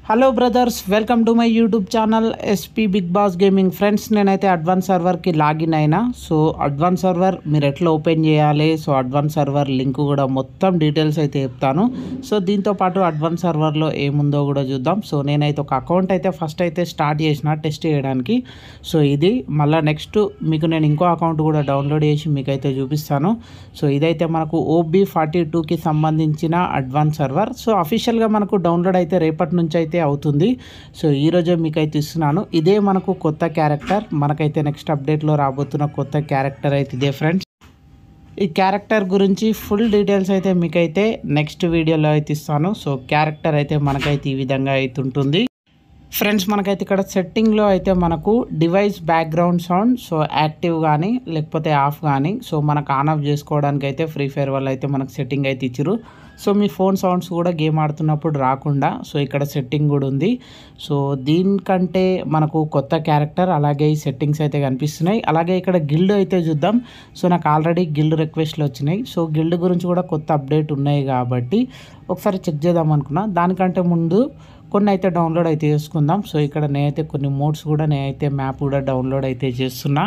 hello brothers welcome to my YouTube channel SP big boss gaming friends నేనైతే advance సర్వర్కి login అయినా so advance server మీరు ఎట్లా open చేయాలి సో అడ్వాన్స్ సర్వర్ లింక్ కూడా మొత్తం డీటెయిల్స్ అయితే చెప్తాను సో దీంతో పాటు అడ్వాన్స్ సర్వర్లో ఏముందో కూడా చూద్దాం సో నేనైతే ఒక అకౌంట్ అయితే ఫస్ట్ అయితే స్టార్ట్ చేసిన టెస్ట్ చేయడానికి సో ఇది మళ్ళీ నెక్స్ట్ మీకు నేను ఇంకో అకౌంట్ కూడా డౌన్లోడ్ చేసి మీకైతే చూపిస్తాను సో ఇదైతే మనకు ఓబీ ఫార్టీ టూకి సంబంధించిన అడ్వాన్స్ సర్వర్ సో అఫీషియల్గా మనకు డౌన్లోడ్ అయితే రేపటి నుంచి అయితే అవుతుంది సో ఈరోజే మీకైతే ఇస్తున్నాను ఇదే మనకు కొత్త క్యారెక్టర్ మనకైతే నెక్స్ట్ అప్డేట్లో రాబోతున్న కొత్త క్యారెక్టర్ అయితే ఇదే ఫ్రెండ్స్ ఈ క్యారెక్టర్ గురించి ఫుల్ డీటెయిల్స్ అయితే మీకైతే నెక్స్ట్ వీడియోలో అయితే ఇస్తాను సో క్యారెక్టర్ అయితే మనకైతే ఈ విధంగా అయితే ఉంటుంది ఫ్రెండ్స్ మనకైతే ఇక్కడ సెట్టింగ్లో అయితే మనకు device background sound so active కానీ లేకపోతే ఆఫ్ కానీ సో మనకు ఆన్ ఆఫ్ చేసుకోవడానికి అయితే ఫ్రీ ఫైర్ వల్ల అయితే మనకు సెట్టింగ్ అయితే ఇచ్చారు సో మీ ఫోన్ సౌండ్స్ కూడా గేమ్ ఆడుతున్నప్పుడు రాకుండా సో ఇక్కడ సెట్టింగ్ కూడా ఉంది సో దీనికంటే మనకు కొత్త క్యారెక్టర్ అలాగే ఈ సెట్టింగ్స్ అయితే కనిపిస్తున్నాయి అలాగే ఇక్కడ గిల్డ్ అయితే చూద్దాం సో నాకు ఆల్రెడీ గిల్డ్ రిక్వెస్ట్లు వచ్చినాయి సో గిల్డ్ గురించి కూడా కొత్త అప్డేట్ ఉన్నాయి కాబట్టి ఒకసారి చెక్ చేద్దాం అనుకున్నా దానికంటే ముందు కొన్ని అయితే డౌన్లోడ్ అయితే చేసుకుందాం సో ఇక్కడ నేనైతే కొన్ని మోడ్స్ కూడా నేనైతే మ్యాప్ కూడా డౌన్లోడ్ అయితే చేస్తున్నా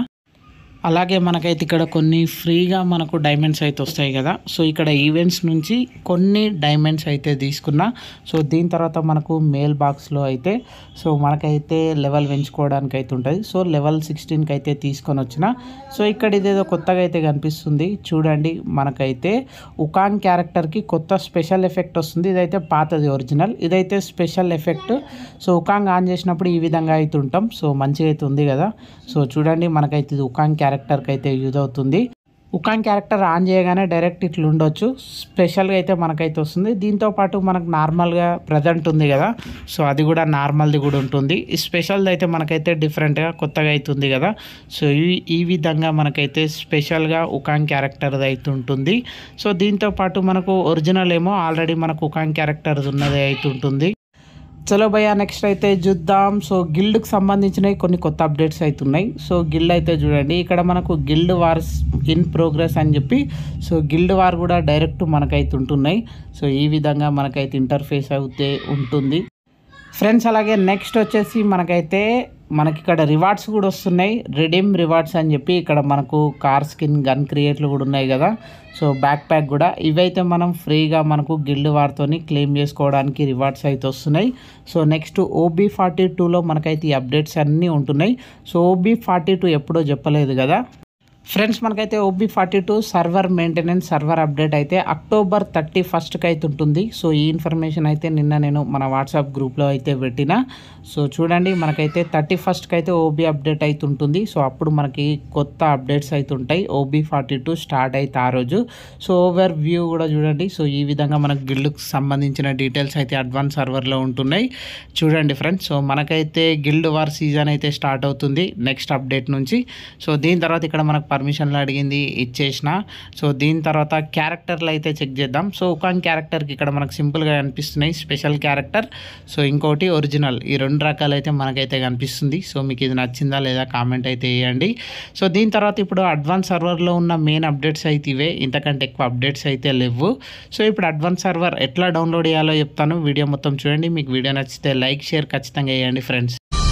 అలాగే మనకైతే ఇక్కడ కొన్ని ఫ్రీగా మనకు డైమండ్స్ అయితే వస్తాయి కదా సో ఇక్కడ ఈవెంట్స్ నుంచి కొన్ని డైమండ్స్ అయితే తీసుకున్నా సో దీని తర్వాత మనకు మెయిల్ బాక్స్లో అయితే సో మనకైతే లెవెల్ పెంచుకోవడానికి అయితే ఉంటుంది సో లెవెల్ సిక్స్టీన్కి అయితే తీసుకొని వచ్చిన సో ఇక్కడ ఇదేదో కొత్తగా అయితే కనిపిస్తుంది చూడండి మనకైతే ఉకాన్ క్యారెక్టర్కి కొత్త స్పెషల్ ఎఫెక్ట్ వస్తుంది ఇదైతే పాతది ఒరిజినల్ ఇదైతే special effect so Wukong on చేసినప్పుడు ఈ విధంగా అయితే ఉంటాం సో మంచిగా అయితే ఉంది కదా సో చూడండి మనకైతే ఇది ఉకాంగ్ క్యారెక్టర్కి అయితే యూజ్ అవుతుంది ఉకాంగ్ క్యారెక్టర్ ఆన్ చేయగానే డైరెక్ట్ ఇట్లా ఉండొచ్చు స్పెషల్గా అయితే మనకైతే వస్తుంది దీంతో పాటు మనకు నార్మల్గా ప్రజెంట్ ఉంది కదా సో అది కూడా నార్మల్ది కూడా ఉంటుంది ఈ స్పెషల్ది అయితే మనకైతే డిఫరెంట్గా కొత్తగా అవుతుంది కదా సో ఈ ఈ విధంగా మనకైతే స్పెషల్గా ఉకాంగ్ క్యారెక్టర్ది అయితే ఉంటుంది సో దీంతో పాటు మనకు ఒరిజినల్ ఏమో ఆల్రెడీ మనకు ఉకాంగ్ క్యారెక్టర్ది ఉన్నది అయితే ఉంటుంది చలో భయ్యా నెక్స్ట్ అయితే చూద్దాం సో గిల్డ్కి సంబంధించినవి కొన్ని కొత్త అప్డేట్స్ అయితే ఉన్నాయి సో గిల్డ్ అయితే చూడండి ఇక్కడ మనకు గిల్డ్ వార్స్ ఇన్ ప్రోగ్రెస్ అని చెప్పి సో గిల్డ్ వార్ కూడా డైరెక్ట్ మనకైతే ఉంటున్నాయి సో ఈ విధంగా మనకైతే ఇంటర్ఫేస్ అయితే ఉంటుంది ఫ్రెండ్స్ అలాగే నెక్స్ట్ వచ్చేసి మనకైతే మనకి ఇక్కడ రివార్డ్స్ కూడా వస్తున్నాయి రిడీమ్ రివార్డ్స్ అని చెప్పి ఇక్కడ మనకు కార్ స్కిన్ గన్ క్రియేట్లు కూడా ఉన్నాయి కదా సో బ్యాక్ ప్యాక్ కూడా ఇవైతే మనం ఫ్రీగా మనకు గిల్డ్ వారితోని క్లెయిమ్ చేసుకోవడానికి రివార్డ్స్ అయితే వస్తున్నాయి సో నెక్స్ట్ ఓబీ ఫార్టీ టూలో మనకైతే ఈ అప్డేట్స్ అన్నీ ఉంటున్నాయి సో ఓబీ ఫార్టీ టూ ఎప్పుడో చెప్పలేదు కదా ఫ్రెండ్స్ మనకైతే OB forty two server maintenance server update అయితే అక్టోబర్ థర్టీ ఫస్ట్కి అయితే ఉంటుంది సో ఈ ఇన్ఫర్మేషన్ అయితే నిన్న నేను మన వాట్సాప్ గ్రూప్లో అయితే పెట్టిన సో చూడండి మనకైతే థర్టీ ఫస్ట్కి అయితే ఓబీ అప్డేట్ అయితే ఉంటుంది సో అప్పుడు మనకి కొత్త అప్డేట్స్ అయితే ఉంటాయి ఓబీ ఫార్టీ టూ స్టార్ట్ అయితే ఆ రోజు సో ఓవర్ వ్యూ కూడా చూడండి సో ఈ విధంగా మనకు గిల్డ్కి సంబంధించిన డీటెయిల్స్ అయితే అడ్వాన్స్ సర్వర్లో ఉంటున్నాయి చూడండి ఫ్రెండ్స్ సో మనకైతే గిల్డ్ వార్ సీజన్ అయితే స్టార్ట్ అవుతుంది నెక్స్ట్ అప్డేట్ నుంచి సో దీని తర్వాత ఇక్కడ మనకు పర్మిషన్లు అడిగింది ఇచ్చేసిన సో దీని తర్వాత క్యారెక్టర్లు అయితే చెక్ చేద్దాం సో ఒక క్యారెక్టర్కి ఇక్కడ మనకు సింపుల్గా కనిపిస్తున్నాయి స్పెషల్ క్యారెక్టర్ సో ఇంకోటి ఒరిజినల్ ఈ రెండు రకాలు అయితే మనకైతే కనిపిస్తుంది సో మీకు ఇది నచ్చిందా లేదా కామెంట్ అయితే వేయండి సో దీని తర్వాత ఇప్పుడు అడ్వాన్స్ సర్వర్లో ఉన్న మెయిన్ అప్డేట్స్ అయితే ఇవే ఇంతకంటే ఎక్కువ అప్డేట్స్ అయితే లేవు సో ఇప్పుడు అడ్వాన్స్ సర్వర్ ఎట్లా డౌన్లోడ్ చేయాలో చెప్తాను వీడియో మొత్తం చూడండి మీకు వీడియో నచ్చితే లైక్ షేర్ ఖచ్చితంగా వేయండి ఫ్రెండ్స్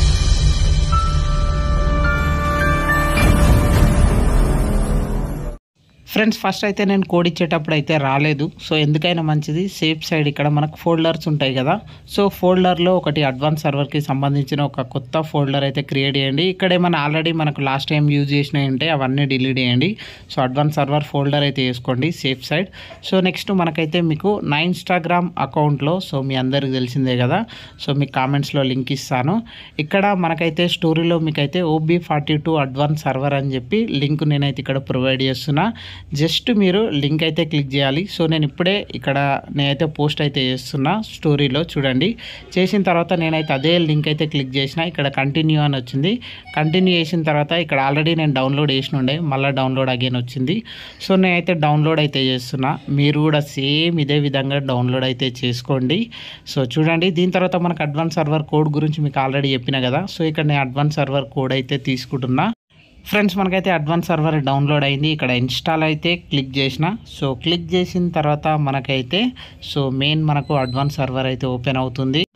ఫ్రెండ్స్ ఫస్ట్ అయితే నేను కోడ్ ఇచ్చేటప్పుడు అయితే రాలేదు సో ఎందుకైనా మంచిది సేఫ్ సైడ్ ఇక్కడ మనకు ఫోల్డర్స్ ఉంటాయి కదా సో ఫోల్డర్లో ఒకటి అడ్వాన్స్ సర్వర్కి సంబంధించిన ఒక కొత్త ఫోల్డర్ అయితే క్రియేట్ చేయండి ఇక్కడ ఏమైనా ఆల్రెడీ మనకు లాస్ట్ టైం యూజ్ చేసినవి ఉంటే అవన్నీ డిలీట్ చేయండి సో అడ్వాన్స్ సర్వర్ ఫోల్డర్ అయితే వేసుకోండి సేఫ్ సైడ్ సో నెక్స్ట్ మనకైతే మీకు నా ఇన్స్టాగ్రామ్ అకౌంట్లో సో మీ అందరికి తెలిసిందే కదా సో మీకు కామెంట్స్లో లింక్ ఇస్తాను ఇక్కడ మనకైతే స్టోరీలో మీకైతే OB forty two advance server అని చెప్పి లింక్ నేనైతే ఇక్కడ ప్రొవైడ్ చేస్తున్నా జస్ట్ మీరు లింక్ అయితే క్లిక్ చేయాలి సో నేను ఇప్పుడే ఇక్కడ నేనైతే పోస్ట్ అయితే చేస్తున్నా స్టోరీలో చూడండి చేసిన తర్వాత నేనైతే అదే లింక్ అయితే క్లిక్ చేసిన ఇక్కడ కంటిన్యూ అని వచ్చింది కంటిన్యూ చేసిన తర్వాత ఇక్కడ ఆల్రెడీ నేను డౌన్లోడ్ చేసిన ఉండే మళ్ళీ డౌన్లోడ్ అగైన్ వచ్చింది సో నేనైతే డౌన్లోడ్ అయితే చేస్తున్నా మీరు కూడా సేమ్ ఇదే విధంగా డౌన్లోడ్ అయితే చేసుకోండి సో చూడండి దీని తర్వాత మనకు అడ్వాన్స్ సర్వర్ కోడ్ గురించి మీకు ఆల్రెడీ చెప్పిన కదా సో ఇక్కడ నేను అడ్వాన్స్ సర్వర్ కోడ్ అయితే తీసుకుంటున్నా ఫ్రెండ్స్ మనకైతే అడ్వాన్స్ సర్వర్ డౌన్లోడ్ అయింది ఇక్కడ ఇన్స్టాల్ అయితే క్లిక్ చేసిన సో క్లిక్ చేసిన తర్వాత మనకైతే సో మెయిన్ మనకు అడ్వాన్స్ సర్వర్ అయితే ఓపెన్ అవుతుంది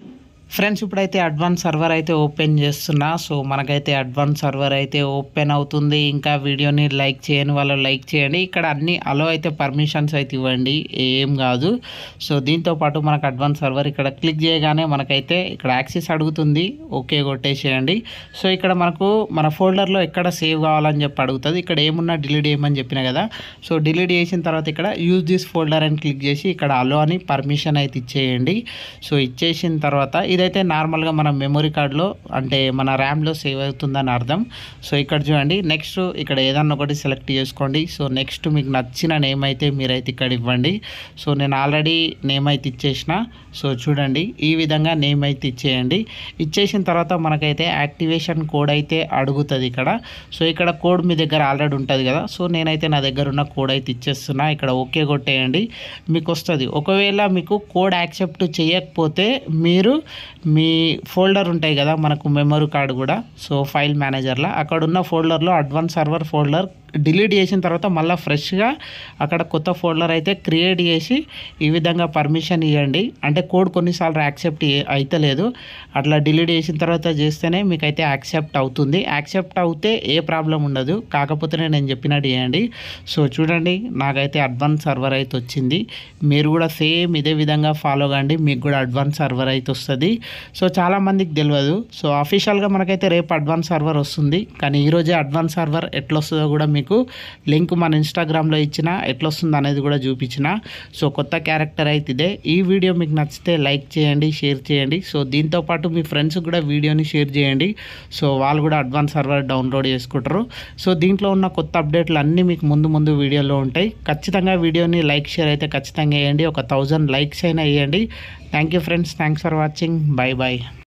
ఫ్రెండ్స్ ఇప్పుడైతే అడ్వాన్స్ సర్వర్ అయితే ఓపెన్ చేస్తున్నా సో మనకైతే అడ్వాన్స్ సర్వర్ అయితే ఓపెన్ అవుతుంది ఇంకా వీడియోని లైక్ చేయని వాళ్ళు లైక్ చేయండి ఇక్కడ అన్ని అలో అయితే పర్మిషన్స్ అయితే ఇవ్వండి ఏం కాదు సో దీంతో పాటు మనకు అడ్వాన్స్ సర్వర్ ఇక్కడ క్లిక్ చేయగానే మనకైతే ఇక్కడ యాక్సెస్ అడుగుతుంది ఓకే కొట్టేసేయండి సో ఇక్కడ మనకు మన ఫోల్డర్లో ఎక్కడ సేవ్ కావాలని చెప్పి అడుగుతుంది ఇక్కడ ఏమున్నా డిలీట్ చేయమని చెప్పిన కదా సో డిలీట్ చేసిన తర్వాత ఇక్కడ యూజ్ దిస్ ఫోల్డర్ అని క్లిక్ చేసి ఇక్కడ అలో అని పర్మిషన్ అయితే ఇచ్చేయండి సో ఇచ్చేసిన తర్వాత ఇదైతే నార్మల్గా మన మెమొరీ కార్డ్లో అంటే మన ర్యామ్లో సేవ్ అవుతుందని అర్థం సో ఇక్కడ చూడండి నెక్స్ట్ ఇక్కడ ఏదన్నా ఒకటి సెలెక్ట్ చేసుకోండి సో నెక్స్ట్ మీకు నచ్చిన నేమ్ అయితే మీరైతే ఇక్కడ ఇవ్వండి సో నేను ఆల్రెడీ నేమ్ అయితే ఇచ్చేసిన సో చూడండి ఈ విధంగా నేమ్ అయితే ఇచ్చేయండి ఇచ్చేసిన తర్వాత మనకైతే యాక్టివేషన్ కోడ్ అయితే అడుగుతుంది ఇక్కడ సో ఇక్కడ కోడ్ మీ దగ్గర ఆల్రెడీ ఉంటుంది కదా సో నేనైతే నా దగ్గర ఉన్న కోడ్ అయితే ఇచ్చేస్తున్నా ఇక్కడ ఓకే కొట్టేయండి మీకు వస్తుంది ఒకవేళ మీకు కోడ్ యాక్సెప్ట్ చేయకపోతే మీరు మీ ఫోల్డర్ ఉంటాయి కదా మనకు మెమరీ కార్డు కూడా సో ఫైల్ మేనేజర్లో అక్కడ ఉన్న ఫోల్డర్లో అడ్వాన్స్ సర్వర్ ఫోల్డర్ డిలీట్ చేసిన తర్వాత మళ్ళీ ఫ్రెష్గా అక్కడ కొత్త ఫోల్డర్ అయితే క్రియేట్ చేసి ఈ విధంగా పర్మిషన్ ఇవ్వండి అంటే కోడ్ కొన్నిసార్లు యాక్సెప్ట్ అయితలేదు అట్లా డిలీట్ చేసిన తర్వాత చేస్తేనే మీకు అయితే యాక్సెప్ట్ అవుతుంది యాక్సెప్ట్ అవుతే ఏ ప్రాబ్లం ఉండదు కాకపోతే నేను చెప్పినట్టు చేయండి సో చూడండి నాకైతే అడ్వాన్స్ సర్వర్ అయితే వచ్చింది మీరు కూడా సేమ్ ఇదే విధంగా ఫాలో కండి మీకు కూడా అడ్వాన్స్ సర్వర్ అయితే వస్తుంది సో చాలామందికి తెలియదు సో అఫీషియల్గా మనకైతే రేపు అడ్వాన్స్ సర్వర్ వస్తుంది కానీ ఈరోజే అడ్వాన్స్ సర్వర్ ఎట్లా వస్తుందో కూడా మీకు లింక్ మన ఇన్స్టాగ్రామ్లో ఇచ్చిన ఎట్లా వస్తుంది అనేది కూడా చూపించిన సో కొత్త క్యారెక్టర్ అయితే ఇదే ఈ వీడియో మీకు నచ్చితే లైక్ చేయండి షేర్ చేయండి సో దీంతో పాటు మీ ఫ్రెండ్స్ కూడా వీడియోని షేర్ చేయండి సో వాళ్ళు కూడా అడ్వాన్స్ సర్వర్ డౌన్లోడ్ చేసుకుంటారు సో దీంట్లో ఉన్న కొత్త అప్డేట్లు అన్నీ మీకు ముందు ముందు వీడియోలో ఉంటాయి ఖచ్చితంగా వీడియోని లైక్ షేర్ అయితే ఖచ్చితంగా వేయండి ఒక థౌజండ్ లైక్స్ అయినా వేయండి thank you friends thanks for watching bye bye